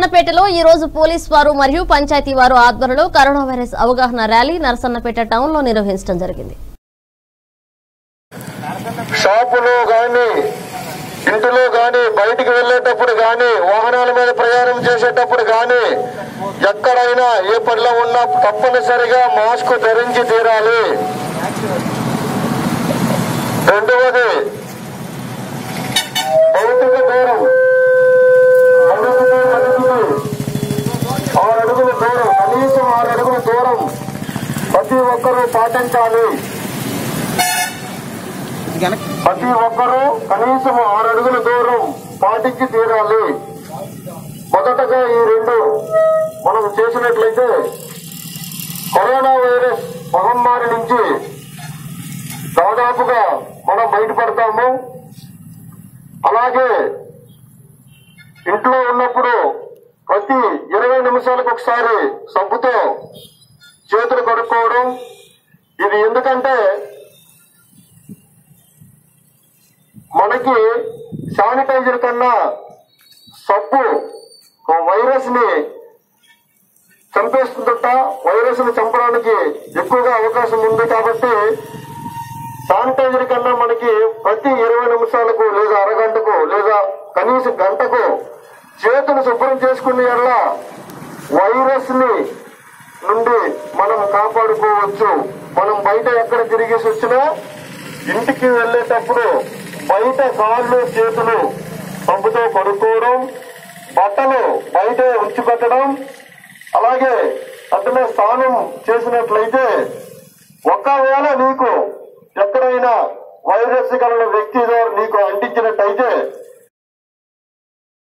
నరసన్నపేటలో ఈ రోజు పోలీస్ వారు మరియు పంచాయతీ వారు ఆధ్వర్యంలో కరోనా వైరస్ అవగాహన ర్యాలీ నరసన్నపేట టౌన్ లో నిర్వహించడం జరిగింది షాపులో గాని ఇంటిలో గాని బయటికి వెళ్ళేటప్పుడు గాని వాహనాల మీద ప్రయాణం చేసేటప్పుడు గాని ఎక్కడైనా ఏ పనిలో ఉన్నా తప్పనిసరిగా మాస్క్ ధరించి తీరాలి రెండవది భౌతిక దూరం మనిషికి మనిషికి ఆరు అడుగుల దూరం కనీసం ఆరు అడుగుల దూరం ప్రతి ఒక్కరూ పాటించాలి ప్రతి ఒక్కరూ కనీసం ఆరు అడుగుల దూరం పాటించి తీరాలి మొదటగా ఈ రెండు మనం చేసినట్లయితే కరోనా వైరస్ మహమ్మారి నుంచి దాదాపుగా మనం బయటపడతాము అలాగే ఇంట్లో ఉన్నప్పుడు ప్రతి ఇరవై నిమిషాలకు ఒకసారి సబ్బుతో చేతులు కడుక్కోవడం ఇది ఎందుకంటే మనకి శానిటైజర్ కన్నా సబ్బు వైరస్ ని చంపేస్తుందట వైరస్ ని చంపడానికి ఎక్కువగా అవకాశం ఉంది కాబట్టి శానిటైజర్ కన్నా మనకి ప్రతి ఇరవై నిమిషాలకు లేదా అరగంటకు లేదా కనీసం గంటకు చేతులు శుభ్రం చేసుకునే వల్ల వైరస్ ని నుండి మనం కాపాడుకోవచ్చు మనం బయట ఎక్కడ తిరిగేసి వచ్చినా ఇంటికి వెళ్ళేటప్పుడు బయట కాళ్ళు చేతులు పంపుతో కడుక్కోవడం బట్టలు బయట ఉంచిపెట్టడం అలాగే అట్లనే స్నానం చేసినట్లయితే ఒకవేళ నీకు ఎక్కడైనా వైరస్ కలిగిన వ్యక్తి ద్వారా నీకు అంటించినట్టయితే